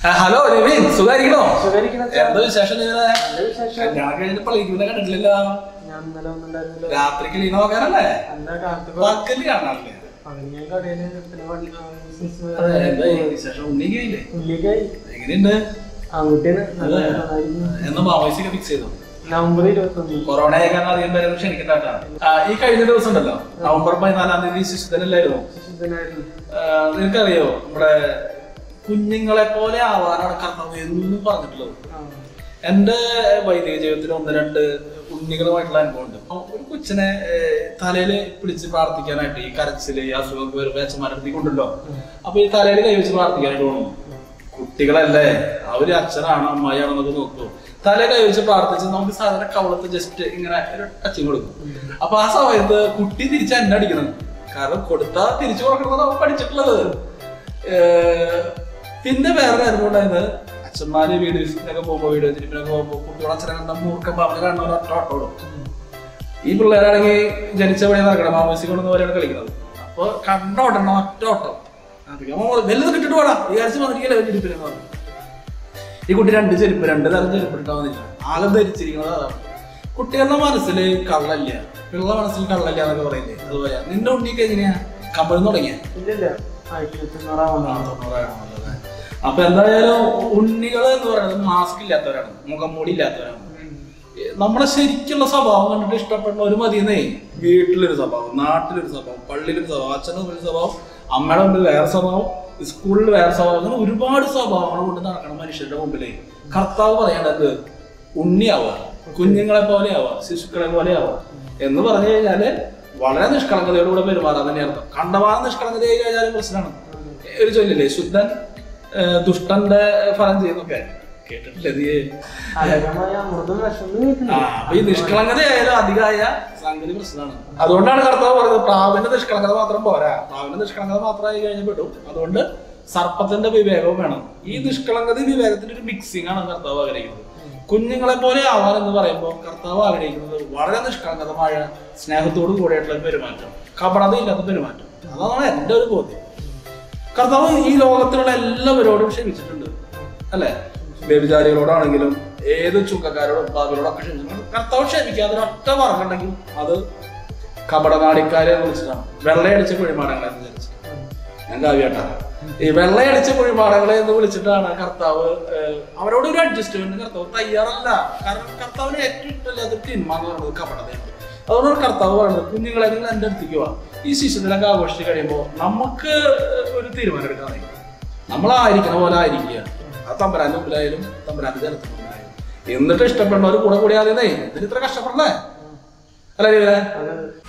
Hello Nivin സുഖായിരിക്കണോ സുഖായിരിക്കണോ അച്ഛാ? എന്താ വിശേഷം നിവിനെ? നല്ല വിശേഷം കല്യാണം കഴിഞ്ഞ് പള്ളിക്കുന്ന കണ്ടിട്ടില്ലല്ലോ ഞാൻ ഇന്നലെ വന്നിട്ടുണ്ടായിരുന്നല്ലോ രാത്രി ക്ലീൻ നോക്കാനല്ലേ എന്താ കാലത്ത് പകല് കാണാറില്ലേ പകല് ഞാൻ കടയില് പിന്നെ വണ്ടി ആ, business അതെ, എന്താ ഈ വിശേഷം ഉണ്ണിക്കയില്ലേ ഉള്ളിലേക്കായി എങ്ങനെയുണ്ട് ആൺകുട്ടിയാണ് നല്ല അതെ. നന്നായിരുന്നു. എന്ന് മാവോയിസൊക്കെ ഫിക്സ് ചെയ്തു നവംബർ ഇരുപത്തൊന്ന് കൊറോണ ആയിക്കാൻ അധികം പേരെ ക്ഷണിക്കണ്ടാട്ടാ ഈ കഴിഞ്ഞ ദിവസം ഉണ്ടല്ലോ നവംബർ പതിനാലാം തീയതി ശിശുദിനല്ലായിരുന്നു ശിശുദിനായിരുന്നു ആ, നിനക്കറിയോ നമ്മുടെ കുഞ്ഞുങ്ങളെ പോലെ ആവാനാണ് കർത്താവ് എന്നും പറഞ്ഞിട്ടുള്ളത് ആ. എന്റെ വൈദിക ജീവിതത്തിൽ ഒന്ന് രണ്ട് ഉണ്ണികളുമായിട്ടുള്ള അനുഭവമുണ്ട് അപ്പൊ ഒരു കൊച്ചിനെ ഏഹ്, തലയില് പിടിച്ച് പ്രാർത്ഥിക്കാനായിട്ട് ഈ കരച്ചില് ഈ അസുഖമൊക്കെ വരുമ്പോ അച്ഛന്മാരെടുത്തി കൊണ്ടല്ലോ അപ്പൊ ഈ തലയിൽ കൈവച്ച് പ്രാർത്ഥിക്കാനായിട്ട് പോകണം കുട്ടികളല്ലേ അവര് അച്ഛനാണോ അമ്മായിയാണോ എന്നൊക്കെ നോക്കൂ തല കൈവച്ച് പ്രാർത്ഥിച്ച് നമുക്ക് സാധാരണ കവളത്ത് ജസ്റ്റ് ഇങ്ങനെ ഒരു ടച്ചിങ് കൊടുക്കും അപ്പൊ ആ സമയത്ത് കുട്ടി തിരിച്ച് എന്നെ അടിക്കണം കാരണം കൊടുത്താ തിരിച്ചു കൊടുക്കണമെന്ന് അവൻ പഠിച്ചിട്ടുള്ളത് ഏഹ്, പിന്നെ വേറെ അനുഭവം ഉണ്ടായത് അച്ഛന്മാര് വീട് വിസിറ്റിനൊക്കെ പോകുമ്പോ വീട് വിസിറ്റിനൊക്കെ പോകുമ്പോ കുട്ടികളെ അച്ഛനെ കണ്ട മൂർക്കം പറഞ്ഞു കാണുന്ന ഒരു ഒറ്റ ഓട്ടോടും ഈ പിള്ളേരാണെങ്കിൽ ജനിച്ച വഴി നടക്കണം മാമോസി കൊണ്ടുവന്ന പോലെയാണ് കളിക്കുന്നത് അപ്പൊ കണ്ട ഓടണം ഒറ്റ ഓട്ടം അധികം വലുത് കിട്ടിട്ട് പോടാ ഈ ആഴ്ച വന്നിരിക്കില്ല വലിയ ചെരുപ്പിനെന്ന് പറഞ്ഞു ഈ കുട്ടി രണ്ട് ചെരുപ്പ് രണ്ട് തരം ചെരുപ്പ് ഇട്ടാ വന്നില്ല ആകെ ധരിച്ചിരിക്കുന്നത് അതാണ് കുട്ടികളുടെ മനസ്സിൽ കള്ളല്ല പിള്ള മനസ്സിൽ കള്ളല്ല എന്നൊക്കെ പറയില്ലേ അതുപോലെ നിന്റെ ഉണ്ണിക്ക് എങ്ങനെയാ കമ്പനി തുടങ്ങിയ ഇല്ലില്ല ആയിരത്തി തൊണ്ണൂറാം അപ്പൊ എന്തായാലും ഉണ്ണികൾ എന്ന് പറയുന്നത് മാസ്ക് ഇല്ലാത്തവരാണ് മുഖംമൂടി ഇല്ലാത്തവരാണ് നമ്മുടെ ശരിക്കുള്ള സ്വഭാവം കണ്ടിട്ട് ഇഷ്ടപ്പെടുന്ന ഒരു മതിയെന്നേ വീട്ടിലൊരു സ്വഭാവം നാട്ടിലൊരു സ്വഭാവം പള്ളിയിലൊരു സ്വഭാവം അച്ഛൻ്റെ ഒരു സ്വഭാവം അമ്മയുടെ മുമ്പിൽ വേറെ സ്വഭാവം സ്കൂളിൽ വേറെ സ്വഭാവം അങ്ങനെ ഒരുപാട് സ്വഭാവങ്ങൾ കൊണ്ട് നടക്കണം മനുഷ്യരുടെ മുമ്പിലേ കർത്താവ് പറയേണ്ടത് ഉണ്ണിയാവുക കുഞ്ഞുങ്ങളെ പോലെ ആവുക ശിശുക്കളെ പോലെ ആവുക എന്ന് പറഞ്ഞു കഴിഞ്ഞാല് വളരെ നിഷ്കളങ്കതയോടുകൂടെ പെരുമാറാൻ തന്നെ അർത്ഥം കണ്ടമാനം നിഷ്കളങ്കതയായി കഴിഞ്ഞാലും പ്രശ്നമാണ് ഒരു ചൊല്ലില്ലേ ശുദ്ധൻ ഏഹ്, ദുഷ്ടന്റെ ഫലം ചെയ്യുന്നൊക്കെ കേട്ടിട്ടില്ലേ നീ അലകമായ അമൃതം വിഷമം ആ, അപ്പൊ ഈ നിഷ്കളങ്കതയായാലും അധികമായ സംഗതി പ്രശ്നമാണ് അതുകൊണ്ടാണ് കർത്താവ് പറയുന്നത് പ്രാവിന്റെ നിഷ്കളങ്കത മാത്രം പോരാ പ്രാവിന്റെ നിഷ്കളങ്കത മാത്രമായി കഴിഞ്ഞ് പെടും അതുകൊണ്ട് സർപ്പത്തിന്റെ വിവേകവും വേണം ഈ നിഷ്കളങ്കത വിവേകത്തിന്റെ ഒരു മിക്സിംഗ് ആണ് കർത്താവ് ആഗ്രഹിക്കുന്നത് കുഞ്ഞുങ്ങളെ പോലെ ആവാൻ എന്ന് പറയുമ്പോൾ കർത്താവ് ആഗ്രഹിക്കുന്നത് വളരെ നിഷ്കളങ്കതമായ സ്നേഹത്തോടു കൂടിയിട്ടുള്ള ഒരു പെരുമാറ്റം കപടതയില്ലാത്ത പെരുമാറ്റം അതാണ് എന്റെ ഒരു ബോധ്യം കർത്താവ് ഈ ലോകത്തിലുള്ള എല്ലാവരോടും ക്ഷമിച്ചിട്ടുണ്ട് അല്ലെ വ്യഭിചാരികളോടാണെങ്കിലും ഏത് ചുങ്കക്കാരോടും പാപികളോടൊക്കെ ക്ഷമിച്ചിട്ടുണ്ട് കർത്താവ് ക്ഷമിക്കാതെ ഒറ്റ വർഗമുണ്ടെങ്കിൽ അത് കപടനാടിക്കാരെ വിളിച്ചിട്ടാണ് വെള്ളയടിച്ച കുഴിമാടങ്ങളെ എന്ന് വിചാരിച്ചു ഞാൻ കാവ്യാട്ടാ ഈ വെള്ളയടിച്ച കുഴിമാടങ്ങളെ എന്ന് വിളിച്ചിട്ടാണ് കർത്താവ് ഏഹ്, അവരോട് ഒരു അഡ്ജസ്റ്റ്മെന്റ് കർത്താവ് തയ്യാറല്ല കാരണം കർത്താവിന് ഏറ്റവും ഇഷ്ടമില്ലാത്ത തിന്മ എന്ന് പറയുന്നത് കപടതയാണ് അതുകൊണ്ടാണ് കർത്താവ് പറയുന്നത് കുഞ്ഞുങ്ങളെ നിങ്ങൾ എൻ്റെ അടുത്തേക്ക് വാ ഈ ശിശുദിനൊക്കെ ആഘോഷിച്ച് കഴിയുമ്പോൾ നമുക്ക് ഒരു തീരുമാനം എടുക്കാൻ കഴിയും നമ്മളായിരിക്കണ പോലെ ആയിരിക്കുക ആ തമ്പരാന്റെ മുമ്പിലായാലും തമ്പരാന്റെ ജനത്തിന് മുമ്പിലായാലും എന്നിട്ട് ഇഷ്ടപ്പെടുന്നവർ കൂടെ കൂടിയാതെ എന്തിന് ഇത്ര കഷ്ടപ്പെടണേ അല്ലേ അത്